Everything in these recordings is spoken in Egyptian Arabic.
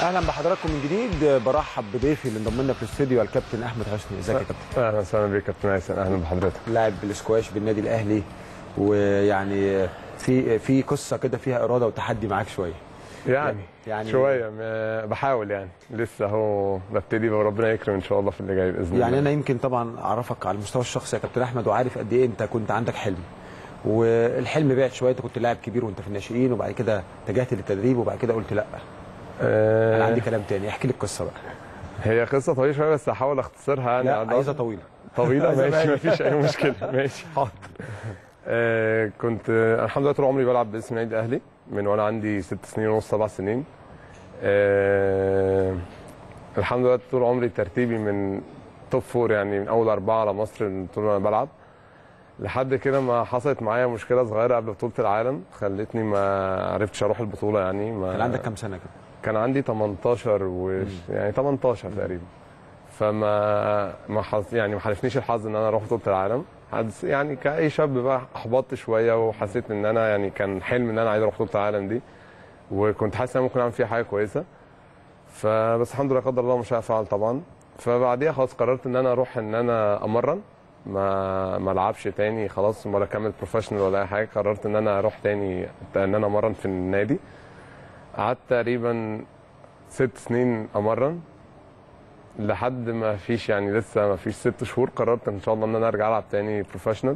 اهلا بحضراتكم من جديد برحب بضيفي اللي انضم لنا في الاستوديو الكابتن احمد حسني ازيك يا كابتن اهلا وسهلا بيك كابتن هيثم اهلا بحضرتك لاعب بالسكواش بالنادي الاهلي ويعني في في قصه كده فيها اراده وتحدي معاك شويه يعني يعني- شويه م- بحاول يعني لسه اهو ببتدي وربنا يكرم ان شاء الله في اللي جاي باذن يعني الله انا يمكن طبعا اعرفك على المستوى الشخصي يا كابتن احمد وعارف قد ايه انت كنت عندك حلم والحلم بعد شويه انت كنت لاعب كبير وانت في الناشئين وبعد كده اتجهت للتدريب وبعد كده قلت لا آه انا عندي كلام تاني احكي لي القصه بقى هي قصه طويله شويه بس هحاول اختصرها يعني لا على عايزه قد- طويله طويله عايزة ماشي بالي. مفيش اي مشكله ماشي حاضر آه كنت آه، الحمد لله طول عمري بلعب باسم النادي الاهلي من وانا عندي ست سنين ونص سبع سنين آه الحمد لله طول عمري ترتيبي من توب فور يعني من اول اربعه على مصر طول ما انا بلعب لحد كده ما حصلت معايا مشكله صغيره قبل بطوله العالم خلتني ما عرفتش اروح البطوله يعني ما كان عندك كام سنه كده كان عندي 18 و يعني 18 تقريبا فما ما حظ يعني ما حالفنيش الحظ ان انا اروح بطوله العالم حدث- يعني كاي شاب بقى احبطت شويه وحسيت ان انا يعني كان حلم ان انا عايز اروح بطوله العالم دي وكنت حاسس ان انا ممكن اعمل فيها حاجه كويسه فبس الحمد لله قدر الله ما شاء فعل طبعا فبعديها خلاص قررت ان انا اروح ان انا امرن ما ما العبش تاني خلاص ولا اكمل بروفيشنال ولا اي حاجه قررت ان انا اروح تاني ان انا امرن في النادي قعدت تقريبا ست سنين امرن لحد ما فيش يعني لسه ما فيش ست شهور قررت ان شاء الله ان انا ارجع العب تاني بروفيشنال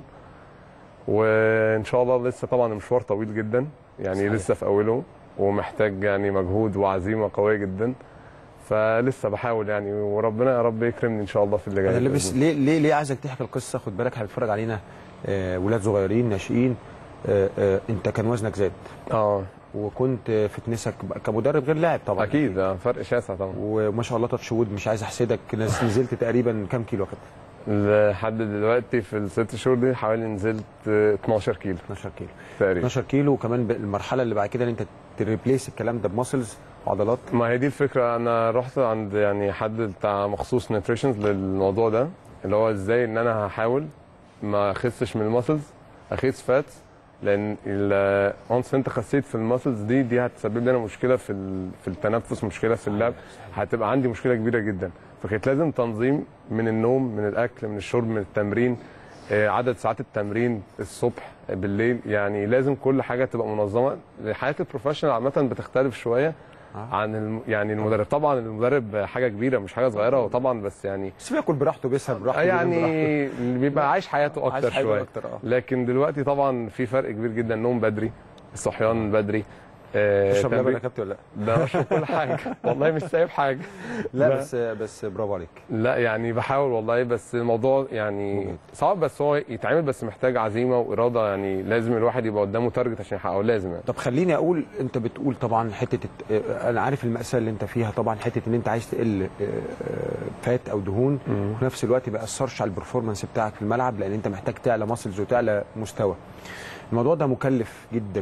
وان شاء الله لسه طبعا المشوار طويل جدا يعني صحيح. صحيح. لسه في اوله ومحتاج يعني مجهود وعزيمه قويه جدا فلسه بحاول يعني وربنا يا رب يكرمني ان شاء الله في اللي جاي انا بإذن لبس ليه ليه ليه عايزك تحكي القصه خد بالك هيتفرج علينا آه ولاد صغيرين ناشئين آه آه انت كان وزنك زاد اه وكنت آه، فتنسك بقى كمدرب غير لاعب طبعا اكيد ده فرق شاسع طبعا وما شاء الله تاتش وود مش عايز احسدك نز- نزلت تقريبا كام كيلو يا كابتن لحد دلوقتي في الست شهور دي حوالي نزلت آه، 12 كيلو 12 كيلو تقريبا 12 كيلو وكمان ب- المرحله اللي بعد كده ان انت تريبليس الكلام ده بماسلز وعضلات ما هي دي الفكره انا رحت عند يعني حد بتاع مخصوص نيوتريشنز للموضوع ده اللي هو ازاي ان انا هحاول ما اخسش من الماسلز اخس فات لان اونس انت خسيت في الماسلز دي دي هتسبب لي انا مشكله في ال- في التنفس مشكله في اللعب هتبقى عندي مشكله كبيره جدا فكانت لازم تنظيم من النوم من الاكل من الشرب من التمرين آه، عدد ساعات التمرين الصبح بالليل يعني لازم كل حاجه تبقى منظمه حياه البروفيشنال عامه بتختلف شويه آه. عن الم... يعني المدرب طبعا المدرب حاجه كبيره مش حاجه صغيره وطبعا بس يعني بس بياكل براحته بيسهر براحته بينام براحته. يعني بيبقى عايش حياته عايز اكتر حاجة شويه أكتر، آه. لكن دلوقتي طبعا في فرق كبير جدا نوم بدري الصحيان بدري آه، تشرب لبن تمرين- يا كابتن ولا لا؟ ده بشرب كل حاجه والله مش سايب حاجه لا لا. بس بس برافو عليك لا يعني بحاول والله بس الموضوع يعني مجهد. صعب بس هو يتعمل بس محتاج عزيمه واراده يعني لازم الواحد يبقى قدامه تارجت عشان يحققه لازم يعني. طب خليني اقول انت بتقول طبعا حته الت- آه، انا عارف المأساة اللي انت فيها طبعا حته ان انت عايز تقل آه، آه، فات او دهون وفي نفس الوقت ما ياثرش على البرفورمانس بتاعك في الملعب لان انت محتاج تعلى ماسلز وتعلى مستوى الموضوع ده مكلف جدا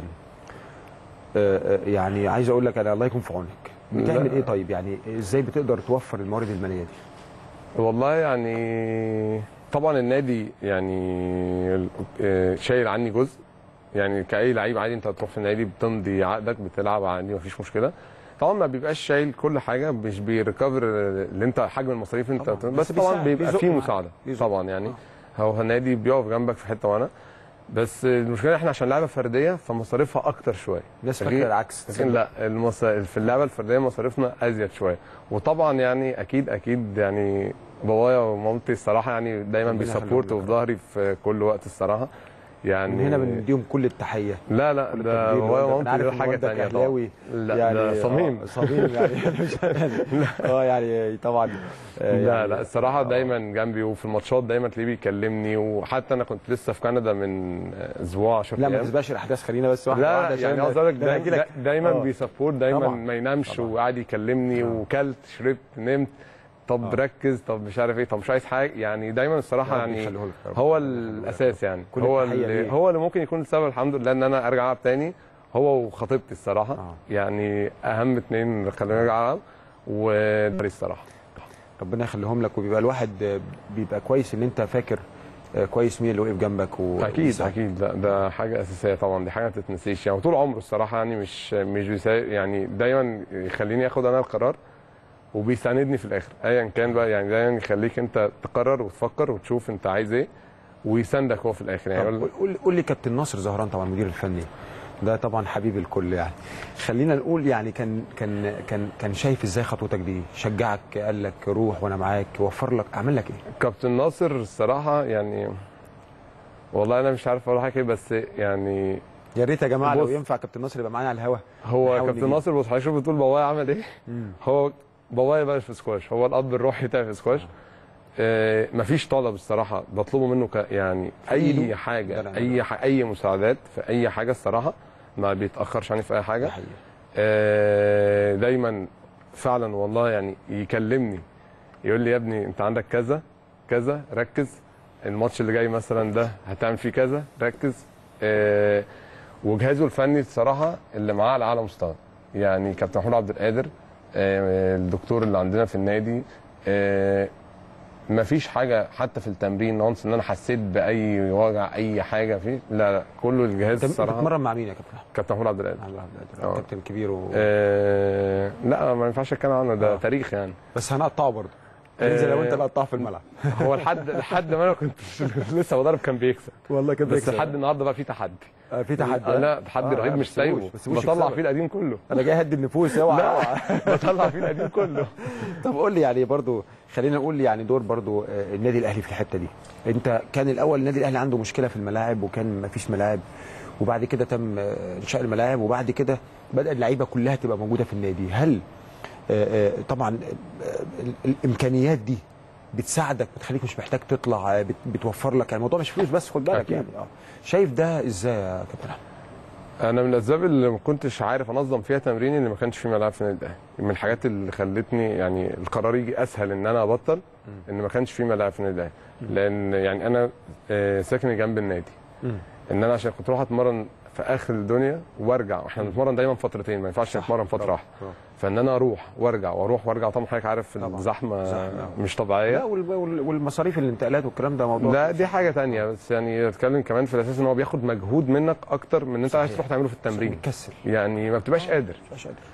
آه، آه، يعني عايز اقول لك انا الله يكون في عونك بتعمل لا. ايه طيب يعني ازاي بتقدر توفر الموارد الماليه دي والله يعني طبعا النادي يعني آه، شايل عني جزء يعني كأي لعيب عادي انت هتروح في النادي بتمضي عقدك بتلعب عادي مفيش مشكله طبعا ما بيبقاش شايل كل حاجه مش بيريكفر اللي انت حجم المصاريف اللي انت طبعاً. بس, بس بس طبعا بيساعد، بيبقى بيزق فيه معاك. مساعده بيزق. طبعا يعني آه. هو النادي بيقف جنبك في حته وانا بس المشكله احنا عشان لعبه فرديه فمصاريفها اكتر شويه الناس فدي- فاكره العكس لكن لا المص... في اللعبه الفرديه مصاريفنا ازيد شويه وطبعا يعني اكيد اكيد يعني بابايا ومامتي الصراحه يعني دايما ربنا يخليهم بيسبورتوا لك. في ظهري في كل وقت الصراحه يعني من هنا بنديهم كل التحيه لا لا كل ده التقدير بابايا لوالدك. ومامتي عارف دول إن حاجه والدك ثانيه أهلاوي، لا يعني ده صميم آه، صميم يعني مش يعني اه يعني طبعا آه، لا يعني لا الصراحه آه. دايما جنبي وفي الماتشات دايما تلاقيه بيكلمني وحتى انا كنت لسه في كندا من اسبوع 10 لا ما ايام تسبقش الاحداث خلينا بس واحده لا واحده يعني عاوز اقول لك ده أنا هجي دايما, لك دايما آه. بيسبورت دايما طبعاً. ما ينامش طبعاً. وقاعد يكلمني وكلت شربت نمت طب آه. ركز طب مش عارف ايه طب مش عايز حاجه يعني دايما الصراحه ربنا يعني يخليه لك يا رب. هو ربنا يخليه لك. الاساس يعني كل هو التحية اللي ليه. هو اللي ممكن يكون السبب الحمد لله ان انا ارجع العب تاني هو وخطيبتي الصراحه آه. يعني اهم اتنين خلوني ارجع العب وداري الصراحه ربنا يخليهم لك وبيبقى الواحد آه، بيبقى كويس ان انت فاكر آه، كويس مين اللي وقف جنبك و... اكيد وساعد. اكيد لا ده حاجه اساسيه طبعا دي حاجه ما تتنسيش يعني طول عمره الصراحه يعني مش مش بيسا يعني دايما يخليني اخد انا القرار وبيساندني في الاخر ايا كان بقى يعني دايما يخليك انت تقرر وتفكر وتشوف انت عايز ايه ويساندك هو في الاخر يعني طب يقول قول قول لي كابتن ناصر زهران طبعا المدير الفني ده طبعا حبيب الكل يعني خلينا نقول يعني كان كان كان كان شايف ازاي خطوتك دي شجعك قال لك روح وانا معاك وفر لك عمل لك ايه كابتن ناصر الصراحه يعني والله انا مش عارف اقول حاجه إيه، بس يعني يا ريت يا جماعه لو بص. ينفع كابتن ناصر يبقى معانا على الهوا هو نحاول كابتن نجيب. ناصر بص حضرتك شوف بتقول بابايا عمل ايه هو بابايا بقى في سكواش هو الاب الروحي بتاعي في سكواش آه مفيش طلب الصراحه بطلبه منه ك يعني إيده. اي ده حاجه أنا اي ح... اي مساعدات في اي حاجه الصراحه ما بيتاخرش عني في اي ده حاجه حقيقي. آه دايما فعلا والله يعني يكلمني يقول لي يا ابني انت عندك كذا كذا ركز الماتش اللي جاي مثلا ده هتعمل فيه كذا ركز آه وجهازه الفني الصراحه اللي معاه على اعلى مستوى يعني كابتن محمود عبد القادر آه الدكتور اللي عندنا في النادي آه مفيش حاجه حتى في التمرين نونس ان انا حسيت باي وجع اي حاجه فيه لا لا كله الجهاز انت الصراحه بتتمرن مع مين يا كابتن احمد؟ كابتن محمود عبد القادر عبد القادر آه. كابتن كبير و... آه لا ما ينفعش اتكلم عنه ده آه. تاريخ يعني بس هنقطعه برضه ننزل لو انت نقطعه في الملعب هو لحد لحد ما انا كنت لسه بضرب كان بيكسب والله كده بس لحد النهارده بقى في تحدي في تحدي آه لا تحدي آه، رهيب آه، مش بس سيبوش- سايبه بس سيبوش بطلع يكسبك. فيه القديم كله انا جاي اهدي النفوس اوعى اوعى بطلع فيه القديم كله طب قول لي يعني برضو خلينا نقول يعني دور برضو آه، النادي الاهلي في الحته دي انت كان الاول النادي الاهلي عنده مشكله في الملاعب وكان ما فيش ملاعب وبعد كده تم آه، انشاء الملاعب وبعد كده بدا اللعيبه كلها تبقى موجوده في النادي هل آه، آه، طبعا آه، ال- الامكانيات دي بتساعدك بتخليك مش محتاج تطلع آه، بت- بتوفر لك يعني الموضوع مش فلوس بس خد بالك أكيد. يعني اه شايف ده ازاي يا كابتن احمد انا من الاسباب اللي ما كنتش عارف انظم فيها تمريني اللي ما كانش في ملاعب في النادي الاهلي من الحاجات اللي خلتني يعني القرار يجي اسهل ان انا ابطل ان ما كانش في ملاعب في النادي الاهلي لان يعني انا آه، ساكن جنب النادي ان انا عشان كنت اروح اتمرن في اخر الدنيا وارجع احنا بنتمرن دايما فترتين ما ينفعش نتمرن فتره واحده فان انا اروح وارجع واروح وارجع طبعا حضرتك عارف طبعاً. الزحمه زحمة. مش لا طبيعيه وال- وال- والمصاريف الانتقالات والكلام ده موضوع لا دي حاجه تانية بس يعني اتكلم كمان في الاساس ان هو بياخد مجهود منك اكتر من ان انت عايز صحيح. تروح تعمله في التمرين بتكسل يعني ما بتبقاش قادر مش قادر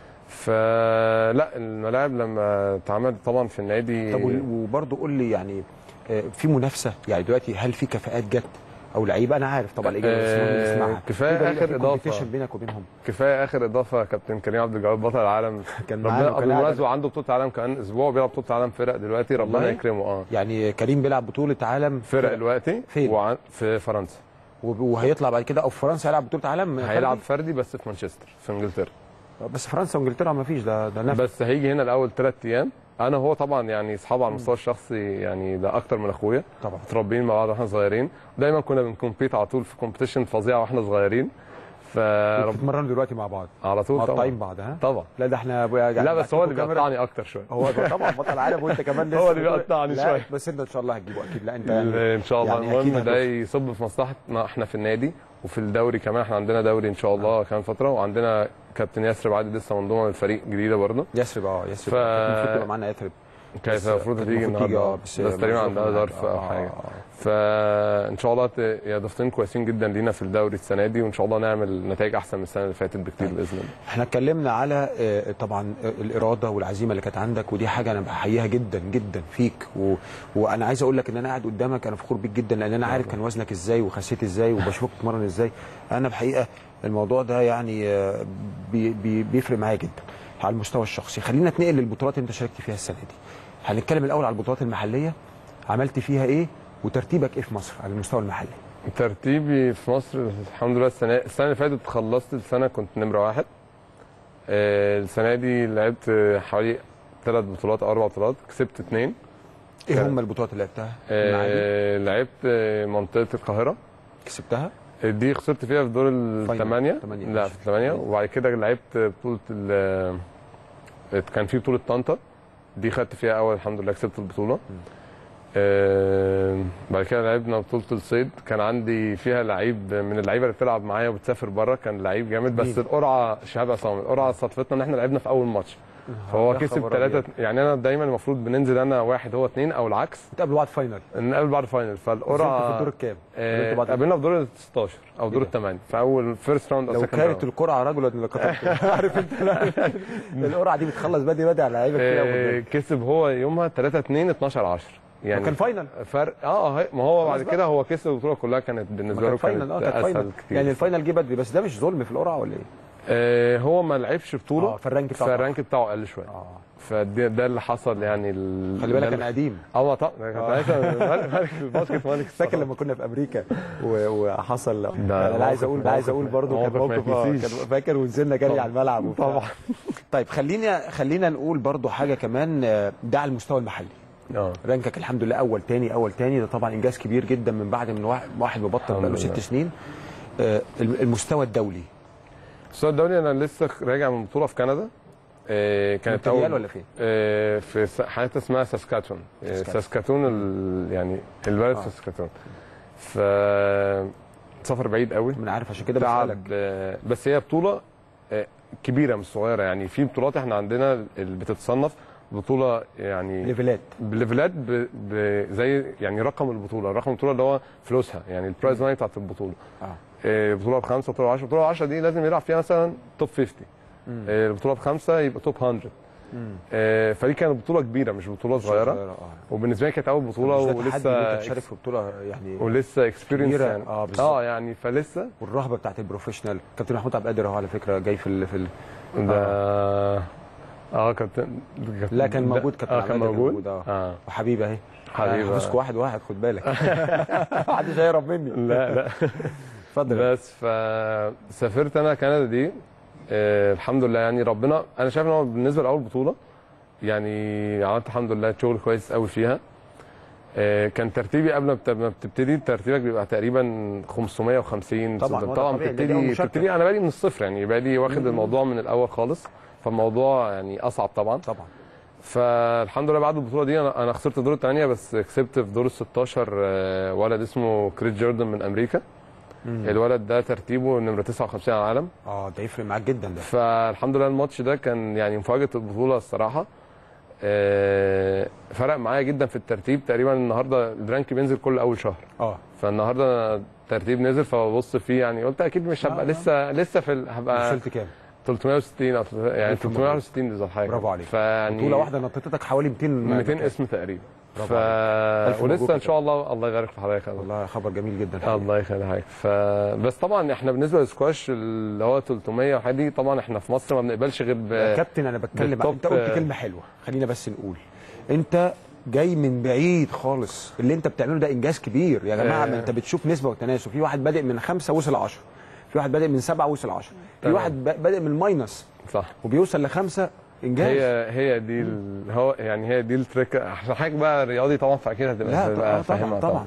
فلا الملاعب لما اتعمل طبعا في النادي طب وال- وبرضه قول لي يعني آه، في منافسه يعني دلوقتي هل في كفاءات جت او لعيبه انا عارف طبعا الاجابه بس المهم آه، نسمعها كفاية في بقى آخر في إضافة. competition بينك وبينهم كفايه اخر اضافه كابتن كريم عبد الجواد بطل العالم كان معانا ربنا وكان قاعد- بالمناسبه عنده بطوله عالم كمان اسبوع بيلعب بطوله عالم فرق دلوقتي ربنا والله؟ يكرمه اه يعني كريم بيلعب بطوله عالم فرق دلوقتي فين؟ وعن في فرنسا وب- وهيطلع بعد كده او في فرنسا هيلعب بطوله عالم هيلعب فردي؟ فردي بس في مانشستر في انجلترا بس فرنسا وانجلترا ما فيش ده ده نفس بس هيجي هنا الاول ثلاث ايام انا هو طبعا يعني اصحاب على المستوى الشخصي يعني ده اكتر من اخويا طبعا متربيين مع بعض واحنا صغيرين دايما كنا بنكمبيت على طول في كومبيتيشن فظيعه واحنا صغيرين فرب بتتمرنوا دلوقتي مع بعض على طول مقطعين طبعا بعض ها طبعا لا ده احنا ابويا لا بس هو اللي كاميرا. بيقطعني اكتر شويه هو ده طبعا بطل عالم وانت كمان لسه هو اللي بتقول- بيقطعني لا، شوية. بس انت ان شاء الله هتجيبه اكيد لا انت يعني ان شاء الله يعني أكيد المهم ده هتوصل. يصب في مصلحتنا احنا في النادي وفي الدوري كمان احنا عندنا دوري ان شاء الله كمان فتره وعندنا كابتن ياسر عادل لسه منضومه للفريق جديده برضه يثرب اه يثرب ف- كانت المفروض تبقى معانا يثرب كانت بس المفروض كانت هتيجي المفروض تيجي، النهارده آه، بس, بس تقريبا معروف عندها إنها- ظرف او آه، حاجه آه. فان شاء الله ت- يا ضيفتين كويسين جدا لينا في الدوري السنه دي وان شاء الله نعمل نتائج احسن من السنه اللي فاتت بكتير باذن الله احنا اتكلمنا على آه، طبعا آه، الاراده والعزيمه اللي كانت عندك ودي حاجه انا بحييها جدا جدا فيك و... وانا عايز اقول لك ان انا قاعد قدامك انا فخور بيك جدا لان انا عارف كان وزنك ازاي وخسيت ازاي وبشوفك بتتمرن ازاي انا بحقيقه الموضوع ده يعني آه، بي... بي... بيفرق معايا جدا على المستوى الشخصي خلينا نتنقل للبطولات اللي انت شاركت فيها السنه دي هنتكلم الاول على البطولات المحليه عملت فيها ايه وترتيبك ايه في مصر على المستوى المحلي ترتيبي في مصر الحمد لله السنه السنه اللي فاتت خلصت السنه كنت نمره واحد آه، السنه دي لعبت حوالي ثلاث بطولات او اربع بطولات كسبت اثنين ايه كان- هم البطولات اللي لعبتها المعادي آه، لعبت آه، منطقه القاهره كسبتها دي خسرت فيها في دور الثمانية تمانية، لا ماشي. في الثمانية وبعد كده لعبت بطولة ال كان في بطولة طنطا دي خدت فيها أول الحمد لله كسبت البطولة آه بعد كده لعبنا بطولة الصيد كان عندي فيها لعيب من اللعيبة اللي بتلعب معايا وبتسافر بره كان لعيب جامد بس مين؟ القرعة شهاب عصام القرعة صدفتنا إن احنا لعبنا في أول ماتش فهو يا كسب خبر ثلاثة أبيض. يعني انا دايما المفروض بننزل انا واحد هو اثنين او العكس تقابلوا بعض فاينل نقابل بعض فاينل نزلتوا في فالقرعه الدور الكام؟ آه، قابلتوا بعض قابلنا في دور ال 16 او دور إيه ده؟ الثمانية في اول فيرست راوند او لو second كانت round. القرعه رجلا لقتلته عارف انت القرعه دي بتخلص بدري بدري على لعيبه كتير آه، قوي كسب هو يومها 3 2 12 10 يعني كان فاينل فرق اه هي- ما هو بعد خلاص بقى. كده هو كسب البطوله كلها كانت بالنسبه كان له فاينل كانت اه كان اسهل فاينل كتير يعني الفاينل جه بدري بس ده مش ظلم في القرعه ولا ايه؟ آه هو ما لعبش بطوله اه فالرانك بتاعه فالرانك بتاعه قل شويه اه فده ده اللي حصل يعني ال... خلي بالك ده انا قديم اه طبعا كان ساعتها ملك الباسكت ملك فاكر لما كنا في امريكا و- وحصل ده انا عايز موقف- اقول عايز اقول موقف- برضه كان موقف ما موقف آه، يتنسيش. كان فاكر ونزلنا جري طبعا. على الملعب وبتاع. طبعا طيب خلينا خلينا نقول برضه حاجه كمان آه، ده على المستوى المحلي اه رانكك الحمد لله اول تاني اول تاني ده طبعا انجاز كبير جدا من بعد من واحد, واحد مبطل الحمد بقاله لله. ست سنين آه، المستوى الدولي السؤال الدولي انا لسه راجع من بطوله في كندا آه كانت مونتريال ولا فين؟ آه في س- حته اسمها ساسكاتون آه، ساسكاتون. ساسكاتون ال... يعني البلد آه. ساسكاتون ف سفر بعيد قوي ما انا عارف عشان كده تعب بسالك آه، بس هي بطوله آه، كبيره مش صغيره يعني في بطولات احنا عندنا اللي بتتصنف بطوله يعني ليفلات بليفلات ب... ب... زي يعني رقم البطوله رقم البطوله اللي هو فلوسها يعني البرايز ماني بتاعت البطوله اه آه، بطوله بخمسه بطوله 10 بطوله 10 دي لازم يلعب فيها مثلا توب 50 مم. آه، البطوله بخمسه يبقى توب 100 مم. آه، فدي كانت بطوله كبيره مش بطوله صغيره اه وبالنسبه لي كانت اول بطوله مش ده تحدي إن انت ولسه تشارك في بطوله يعني ولسه اكسبيرينس كبيرة. يعني آه، بالظبط. اه يعني فلسه والرهبه بتاعت البروفيشنال كابتن محمود عبد القادر اهو على فكره جاي في ال... في ال... ده اه كابتن كابتن- لا كان ده- موجود كابتن اه عبد كان القادر موجود اه اه وحبيبه اهي حبيبة. حبيبه واحد واحد خد بالك محدش هيهرب مني لا لا اتفضل بس فسافرت انا كندا دي آه الحمد لله يعني ربنا انا شايف ان هو بالنسبه لاول بطوله يعني عملت الحمد لله شغل كويس قوي فيها آه كان ترتيبي قبل ما بت- ما بتبتدي ترتيبك بيبقى تقريبا 550 طبعاً، هو ده طبعا طبيعي، ده أول بتبتدي مشاركة. بتبتدي انا بادئ من الصفر يعني بادئ واخد الموضوع من الاول خالص فالموضوع يعني اصعب طبعا طبعا فالحمد لله بعد البطوله دي انا انا خسرت الدور الثانيه بس كسبت في دور ال 16 آه، ولد اسمه كريس جوردن من امريكا الولد ده ترتيبه نمره 59 على العالم اه ده يفرق معاك جدا ده فالحمد لله الماتش ده كان يعني مفاجاه البطوله الصراحه آه، فرق معايا جدا في الترتيب تقريبا النهارده الرانك بينزل كل اول شهر اه فالنهارده الترتيب نزل فببص فيه يعني قلت اكيد مش هبقى آه. لسه لسه في ال- هبقى وصلت كام؟ 360 او يعني ألف مبروك. 361 بالظبط حاجه برافو عليك. فيعني بطوله واحده نطتك حوالي 200 200 اسم تقريبا برافو ف... ألف مبروك ولسه يا ان شاء الله الله يبارك في حضرتك يا الله. والله خبر جميل جدا الحقيقة. الله يخليك ف بس طبعا احنا بالنسبه للسكواش اللي هو 300 وحاجه دي طبعا احنا في مصر ما بنقبلش غير يا ب... كابتن انا بتكلم بالتوب- انت قلت كلمه حلوه خلينا بس نقول انت جاي من بعيد خالص اللي انت بتعمله ده انجاز كبير يا جماعه آه. ما انت بتشوف نسبه وتناسب في واحد بادئ من خمسه وصل 10 في واحد بادئ من سبعه وصل 10 في تمام. واحد ب- بادئ من ماينس صح وبيوصل لخمسه انجاز هي هي دي ال... هو يعني هي دي التريك عشان حضرتك بقى رياضي طبعا فاكيد هتبقى لا هتبقى طبعا فاهمها طبعا, طبعا.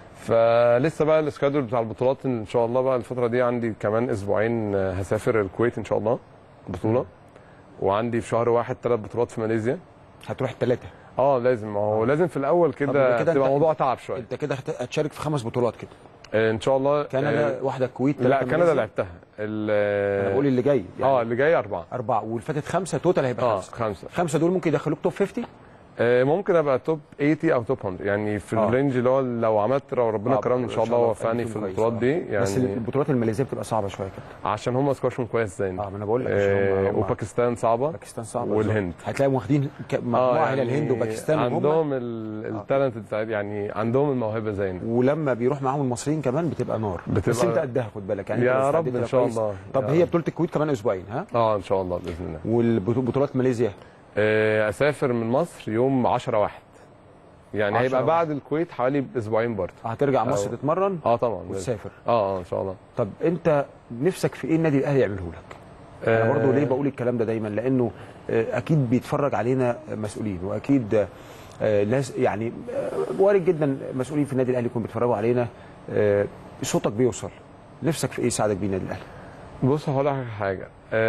فلسه بقى السكادول بتاع البطولات ان شاء الله بقى الفتره دي عندي كمان اسبوعين آه، هسافر الكويت ان شاء الله بطوله وعندي في شهر واحد ثلاث بطولات في ماليزيا هتروح الثلاثه اه لازم ما هو لازم في الاول طب كده كده تبقى أنت- موضوع تعب شويه انت كده هت- هتشارك في خمس بطولات كده آه، ان شاء الله كندا آه، واحده الكويت لا ثلاثة كندا ماليزيا. لعبتها ال- انا بقول اللي جاي يعني اه اللي جاي اربعه اربعه واللي فاتت خمسه توتال هيبقى اه خمسه خمسه خمسه دول ممكن يدخلوك توب 50 آه، ممكن ابقى توب 80 او توب 100 يعني في آه. الرينج اللي هو لو عملت لو ربنا آه، كرمني ان شاء الله ووفقني في كويس، البطولات آه. دي يعني بس البطولات الماليزيه بتبقى صعبه شويه كده عشان هم سكواشهم كويس زينا اه ما انا بقول لك عشان آه، هم- هم- وباكستان صعبه باكستان صعبه والهند. بالظبط. هتلاقيهم واخدين ك- مجموعه هنا الهند وباكستان وهم عندهم التالنت يعني عندهم الموهبه زينا ولما بيروح معاهم المصريين كمان بتبقى نار بس بتبقى- انت قدها خد بالك يعني يا أنت رب استعديت إن لها شاء كويس. الله. طب يا هي رب. بطوله الكويت كمان اسبوعين ها اه ان شاء الله باذن الله والبطولات ماليزيا آه، اسافر من مصر يوم 10 واحد يعني 10 هيبقى واحد. بعد الكويت حوالي اسبوعين برضه هترجع مصر أو- تتمرن اه طبعا وتسافر اه اه ان شاء الله طب انت نفسك في ايه النادي الاهلي يعمله لك انا برضو ليه بقول الكلام ده دايما لانه آه، اكيد بيتفرج علينا مسؤولين واكيد آه، ناس يعني آه، وارد جدا مسؤولين في النادي الاهلي يكونوا بيتفرجوا علينا آه، صوتك بيوصل نفسك في ايه يساعدك بيه النادي الاهلي بص هقول لك حاجه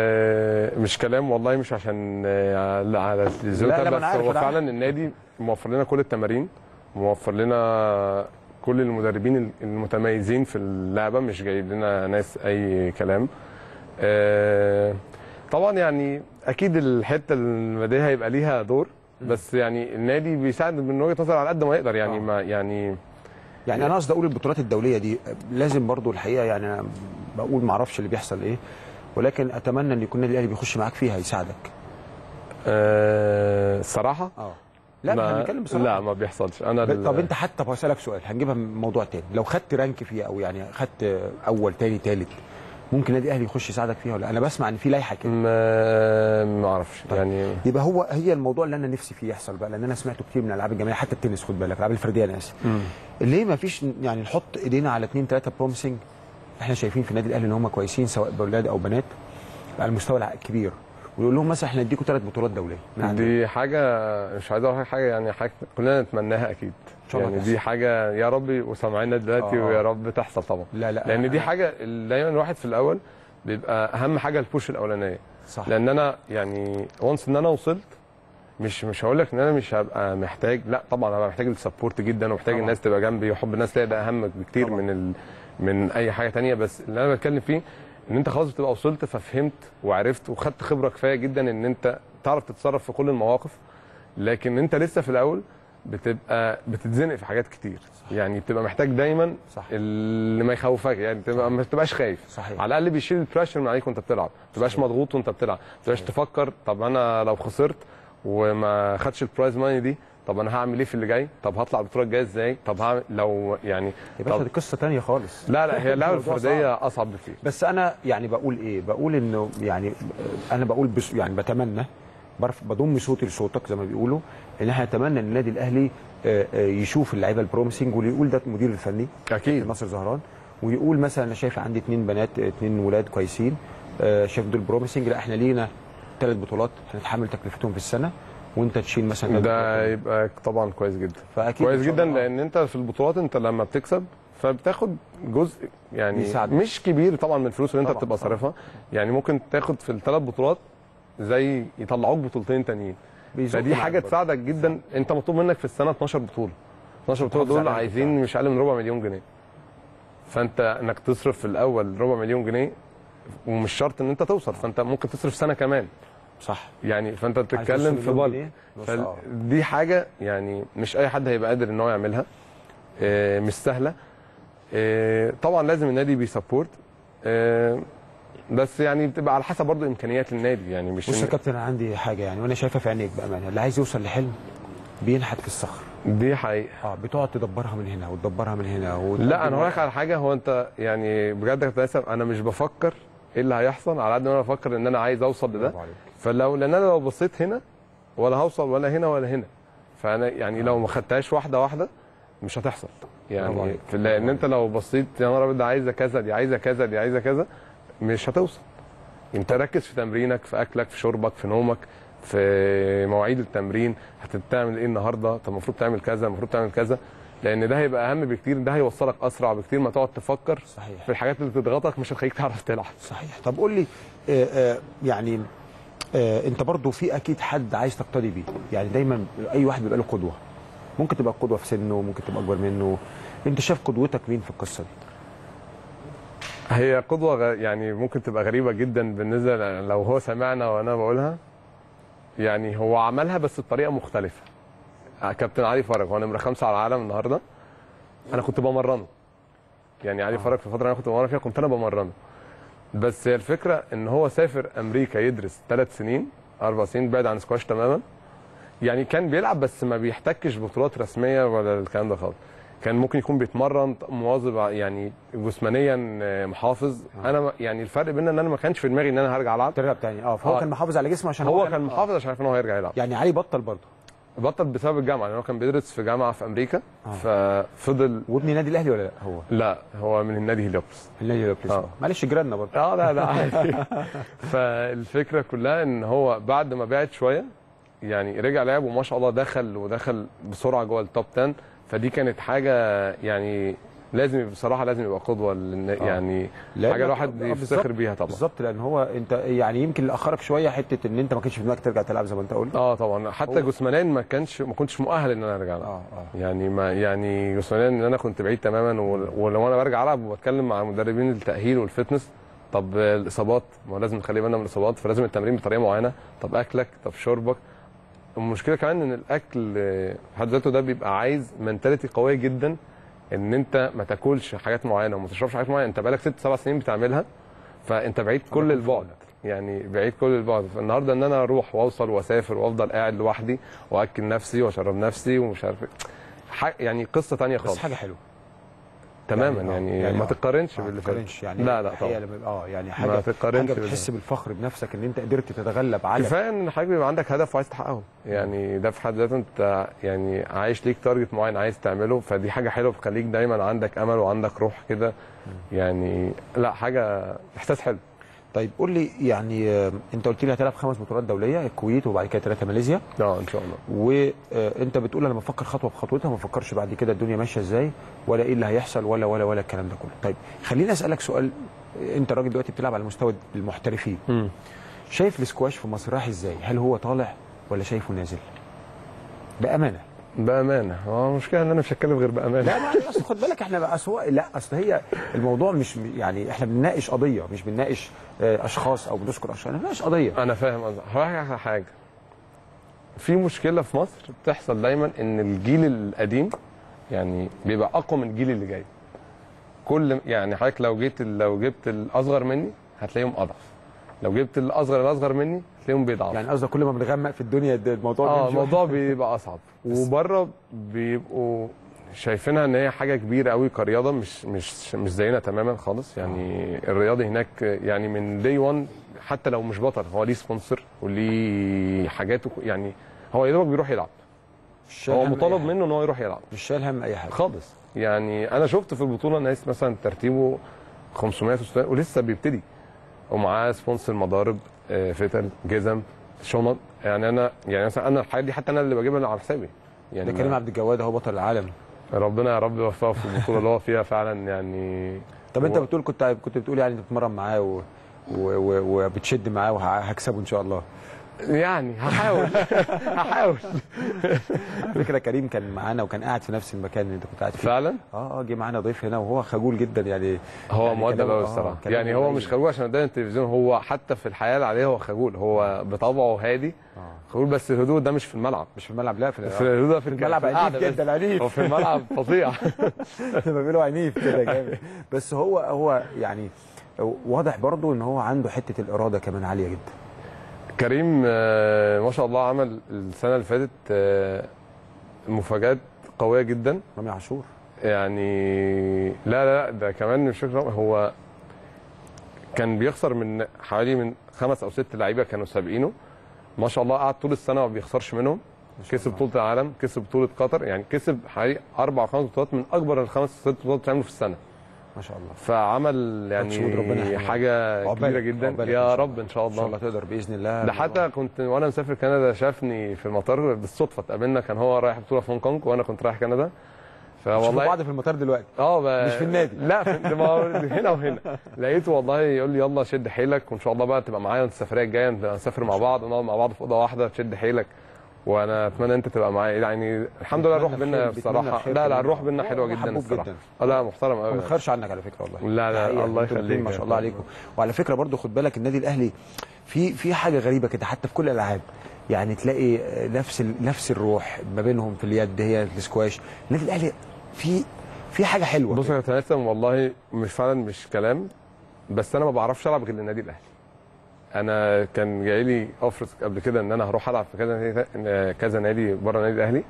آه مش كلام والله مش عشان آه على على التلفزيون لا، لا، ما بس أنا عارف، هو أنا عارف. فعلا النادي موفر لنا كل التمارين موفر لنا كل المدربين المتميزين في اللعبه مش جايب لنا ناس اي كلام آه طبعا يعني اكيد الحته الماديه هيبقى ليها دور بس يعني النادي بيساعد من وجهه نظري على قد ما يقدر يعني آه. ما يعني يعني انا قصدي اقول البطولات الدوليه دي لازم برضو الحقيقه يعني انا بقول ما اعرفش اللي بيحصل ايه ولكن اتمنى ان يكون النادي الاهلي بيخش معاك فيها يساعدك آه الصراحه اه لا ما- احنا بنتكلم بصراحه لا ما بيحصلش انا ب- ال- طب انت حتى طب هسالك سؤال هنجيبها من موضوع تاني لو خدت رانك فيها او يعني خدت اول تاني تالت ممكن النادي الاهلي يخش يساعدك فيها ولا انا بسمع ان في لائحه كده ما ما اعرفش طيب. يعني يبقى هو هي الموضوع اللي انا نفسي فيه يحصل بقى لان انا سمعته كتير من الالعاب الجماعيه حتى التنس خد بالك الالعاب الفرديه انا اسف ليه ما فيش يعني نحط ايدينا على اثنين ثلاثه بروميسنج احنا شايفين في النادي الاهلي ان هم كويسين سواء باولاد او بنات على المستوى الع- الكبير ونقول لهم مثلا احنا نديكم ثلاث بطولات دوليه من عندنا. دي حاجه مش عايز اقول حاجه يعني حاجه كلنا نتمناها اكيد شاء الله يعني تحصل. دي حاجه يا رب وسامعينا دلوقتي آه. ويا رب تحصل طبعا لا لا لان دي أنا- حاجه ال- دايما الواحد في الاول بيبقى اهم حاجه البوش الاولانيه صح لان انا يعني وانس ان انا وصلت مش مش هقول لك ان انا مش هبقى محتاج لا طبعا هبقى محتاج السبورت جدا ومحتاج طبعاً. الناس تبقى جنبي وحب الناس ليا ده اهم بكتير طبعاً. من ال... من اي حاجه تانية بس اللي انا بتكلم فيه ان انت خلاص بتبقى وصلت ففهمت وعرفت وخدت خبره كفايه جدا ان انت تعرف تتصرف في كل المواقف لكن انت لسه في الاول بتبقى بتتزنق في حاجات كتير يعني بتبقى محتاج دايما صح. اللي ما يخوفك يعني تبقى ما تبقاش خايف صحيح. على الاقل بيشيل البريشر من عليك وانت بتلعب ما تبقاش صحيح. مضغوط وانت بتلعب ما تبقاش تفكر طب انا لو خسرت وما خدش البرايز ماني دي طب انا هعمل ايه في اللي جاي طب هطلع البطوله الجايه ازاي طب هعمل لو يعني يا باشا طب دي قصه ثانيه خالص لا لا هي اللعبه الموضوع الفرديه اصعب بكتير بس انا يعني بقول ايه بقول انه يعني انا بقول بس يعني بتمنى برف بضم صوتي لصوتك زي ما بيقولوا ان احنا نتمنى ان النادي الاهلي آه، آه، يشوف اللعيبه البروميسنج واللي يقول ده المدير الفني اكيد ناصر زهران ويقول مثلا انا شايف عندي اثنين بنات اثنين ولاد كويسين آه، شايف دول بروميسنج لا احنا لينا ثلاث بطولات هنتحمل تكلفتهم في السنه وانت تشيل مثلا ثلاث ده بطولات. يبقى طبعا كويس جدا فاكيد كويس إن شاء جدا الله. لان انت في البطولات انت لما بتكسب فبتاخد جزء يعني بيساعدك. مش كبير طبعا من الفلوس اللي انت طبعاً، بتبقى طبعاً. صارفها يعني ممكن تاخد في الثلاث بطولات زي يطلعوك بطولتين تانيين بيزقوا فدي معاك حاجه برضه. تساعدك جدا انت مطلوب منك في السنه 12 بطوله 12 بطوله تحافظ دول عليها عايزين مش اقل من ربع مليون جنيه فانت انك تصرف في الاول ربع مليون جنيه ومش شرط ان انت توصل فانت ممكن تصرف سنه كمان صح يعني فانت عايز بتتكلم توصل في مليون بالك جنيه؟ بص، آه. فدي حاجه يعني مش اي حد هيبقى قادر ان هو يعملها آه، مش سهله آه، طبعا لازم النادي بيسبورت آه، بس يعني بتبقى على حسب برضه امكانيات النادي يعني مش بص يا إن- كابتن انا عندي حاجه يعني وانا شايفها في عينيك بامانه اللي عايز يوصل لحلم بينحت في الصخر دي حقيقه اه بتقعد تدبرها من هنا وتدبرها من هنا لا انا هقول لك على حاجه هو انت يعني بجد يا كابتن هيثم انا مش بفكر ايه اللي هيحصل على قد ما انا بفكر ان انا عايز اوصل لده برافو عليك. فلو لان انا لو بصيت هنا ولا هوصل ولا هنا ولا هنا فانا يعني لو ما خدتهاش واحده واحده مش هتحصل برافو يعني عليك. في لان انت لو بصيت يا نهار ابيض ده عايزه كذا دي عايزه كذا دي عايزه كذا مش هتوصل انت ركز في تمرينك في اكلك في شربك في نومك في مواعيد التمرين هتعمل ايه النهارده طب المفروض تعمل كذا المفروض تعمل كذا لان ده هيبقى اهم بكتير ده هيوصلك اسرع بكتير ما تقعد تفكر صحيح في الحاجات اللي تضغطك مش هتخليك تعرف تلعب صحيح طب قول لي آه آه يعني آه انت برضو في اكيد حد عايز تقتدي بيه يعني دايما اي واحد بيبقى له قدوه ممكن تبقى قدوه في سنه ممكن تبقى اكبر منه انت شايف قدوتك مين في القصه دي هي قدوة غ... يعني ممكن تبقى غريبة جدا بالنسبة ل- لو هو سمعنا وأنا بقولها يعني هو عملها بس بطريقة مختلفة آه، كابتن علي فرج هو نمرة خمسة على العالم النهاردة أنا كنت بمرنه يعني علي فرج في الفترة اللي أنا كنت بمرن فيها كنت أنا بمرنه بس هي الفكرة إن هو سافر أمريكا يدرس ثلاث سنين أربع سنين بعد عن سكواش تماما يعني كان بيلعب بس ما بيحتكش بطولات رسمية ولا الكلام ده خالص كان ممكن يكون بيتمرن مواظب ع- يعني جسمانيا آه، محافظ انا ما- يعني الفرق بيننا ان انا ما كانش في دماغي ان انا هرجع العب ترجع تاني اه فهو آه. كان محافظ على جسمه عشان هو كان محافظ عشان عارف ان هو هيرجع يلعب يعني علي بطل برضه بطل بسبب الجامعه لان هو كان بيدرس في جامعه في امريكا آه. ففضل وابن النادي الاهلي ولا لا هو لا هو من النادي هليوبلس النادي الاهلي آه. معلش جيراننا برضه اه لا لا عادي فالفكره كلها ان هو بعد ما بعد شويه يعني رجع لعب وما شاء الله دخل ودخل بسرعه جوه التوب 10 فدي كانت حاجه يعني لازم بصراحه لازم يبقى قدوه للن- آه. يعني لأن- حاجه الواحد آه، يفتخر بالظبط. بيها طبعا بالظبط لان هو انت يعني يمكن اللي اخرك شويه حته ان انت ما كانش في دماغك ترجع تلعب زي ما انت قلت اه طبعا حتى هو- جسمانيا ما كانش ما كنتش مؤهل ان انا ارجع العب اه اه يعني ما يعني جسمانيا ان انا كنت بعيد تماما ول- ولو انا برجع العب وبتكلم مع مدربين التاهيل والفتنس طب الاصابات ما هو لازم نخلي بالنا من الاصابات فلازم التمرين بطريقه معينه طب اكلك طب شربك المشكله كمان ان الاكل آه، في حد ذاته ده بيبقى عايز منتاليتي قويه جدا ان انت ما تاكلش حاجات معينه وما تشربش حاجات معينه انت بقالك ست سبع سنين بتعملها فانت بعيد كل البعد يعني بعيد كل البعد فالنهارده ان انا اروح واوصل واسافر وافضل قاعد لوحدي واكل نفسي واشرب نفسي ومش عارف إيه. ح- يعني قصه تانية بس خالص حاجه حلوه تماما آه، يعني, يعني ما آه. تقارنش ما باللي فات تقارنش يعني لا لا الحقيقة طبعا لما- اه يعني ما حاجه تقارنش حاجه بالله. بتحس بالفخر بنفسك ان انت قدرت تتغلب على كفايه ان حضرتك بيبقى عندك هدف وعايز تحققه يعني ده في حد ذاته انت يعني عايش ليك تارجت معين عايز تعمله فدي حاجه حلوه بتخليك دايما عندك امل وعندك روح كده يعني لا حاجه احساس حلو طيب قول لي يعني آه، انت قلت لي هتلعب خمس بطولات دوليه الكويت وبعد كده ثلاثه ماليزيا اه ان شاء الله وانت بتقول انا بفكر خطوه بخطوتها ما بفكرش بعد كده الدنيا ماشيه ازاي ولا ايه اللي هيحصل ولا ولا ولا الكلام ده كله طيب خليني اسالك سؤال انت راجل دلوقتي بتلعب على مستوى المحترفين شايف السكواش في مصر رايح ازاي هل هو طالع ولا شايفه نازل بامانه بامانه هو المشكله ان انا مش هتكلم غير بامانه لا ما اصل خد بالك احنا بقى أسواق لا اصل هي الموضوع مش يعني احنا بنناقش قضيه مش بنناقش آه، اشخاص او بنذكر اشخاص احنا بنناقش قضيه انا فاهم قصدك هقول لك على حاجه في مشكله في مصر بتحصل دايما ان الجيل القديم يعني بيبقى اقوى من الجيل اللي جاي كل يعني حضرتك لو جيت لو جبت الاصغر مني هتلاقيهم اضعف لو جبت الاصغر الاصغر مني هتلاقيهم بيضعف يعني قصدك كل ما بنغمق في الدنيا ده الموضوع اه بيمشي الموضوع بيبقى اصعب وبره بيبقوا شايفينها ان هي حاجه كبيره قوي كرياضه مش مش مش زينا تماما خالص يعني الرياضي هناك يعني من دي 1 حتى لو مش بطل هو ليه سبونسر وليه حاجاته يعني هو يا دوبك بيروح يلعب مش شايل هو هم أي مطالب حاجة. منه ان هو يروح يلعب مش شايل هم اي حاجه خالص يعني انا شفت في البطوله ناس مثلا ترتيبه 500 600 ولسه بيبتدي ومعاه سبونسر مضارب آه، فتل جزم شنط يعني انا يعني مثلا انا الحاجات دي حتى انا اللي بجيبها على حسابي يعني ده كريم ما- عبد الجواد هو بطل العالم ربنا يا رب يوفقه في البطوله اللي هو فيها فعلا يعني طب انت هو- بتقول كنت كنت بتقول يعني انت بتتمرن معاه و... و... و... وبتشد معاه وهكسبه ان شاء الله يعني هحاول هحاول على فكره كريم كان معانا وكان قاعد في نفس المكان اللي انت كنت قاعد فيه فعلا اه اه جه معانا ضيف هنا وهو خجول جدا يعني هو يعني مؤدب كلامه- قوي آه، الصراحه كلامه يعني هو قليل. مش خجول عشان قدام التلفزيون هو حتى في الحياه العاديه هو خجول هو بطبعه هادي آه. خجول بس الهدوء ده مش في الملعب مش في الملعب لا في, في الهدوء ده في الملعب في عنيف القعدة بس. جدا عنيف هو في الملعب فظيع لما بيقولوا عنيف كده جامد بس هو هو يعني واضح برضو ان هو عنده حته الاراده كمان عاليه جدا كريم آه، ما شاء الله عمل السنه اللي فاتت آه، مفاجات قويه جدا رامي عاشور يعني لا لا ده كمان مش فكره هو كان بيخسر من حوالي من خمس او ست لعيبه كانوا سابقينه ما شاء الله قعد طول السنه ما بيخسرش منهم كسب بطوله العالم كسب بطوله قطر يعني كسب حوالي اربع خمس بطولات من اكبر الخمس ست بطولات بتعملوا في السنه ما شاء الله فعمل شهود ربنا يعني يحميه. حاجه عقبالك- كبيره جدا عقبالك إن يا شاء رب ان شاء ان شاء الله الله تقدر باذن الله ده حتى كنت وانا مسافر كندا شافني في المطار بالصدفه اتقابلنا كان هو رايح بطوله في هونج كونج وانا كنت رايح كندا والله فوالله بعض في المطار دلوقتي اه ب... مش في النادي. لا في... ده ما هو هنا وهنا لقيته والله يقول لي يلا شد حيلك وان شاء الله بقى تبقى معايا السفريه الجايه نبقى نسافر مع بعض ونقعد مع بعض في اوضه واحده تشد حيلك وانا اتمنى انت تبقى معايا يعني الحمد لله الروح بيتمنى بينا الخير- بيتمنى بصراحه الخير لا لا كمان. الروح بينا هو حلوه جدا محبوب الصراحه جدا. آه، لا محترم ما قوي بنخرش عنك على فكره والله لا، لا، دي حقيقة. الله انتوا الاتنين يخليك ما يا شاء الله فندم. عليكم وعلى فكره برضو خد بالك النادي الاهلي في في حاجه غريبه كده حتى في كل الالعاب يعني تلاقي آه، نفس ال- نفس الروح ما بينهم في اليد هي السكواش النادي الاهلي في في حاجه حلوه بص كده. يا كابتن هيثم والله مش فعلا مش كلام بس انا ما بعرفش العب غير للنادي الاهلي انا كان جاي لي اوفر قبل كده ان انا هروح العب في كذا نادي كذا نادي بره النادي الاهلي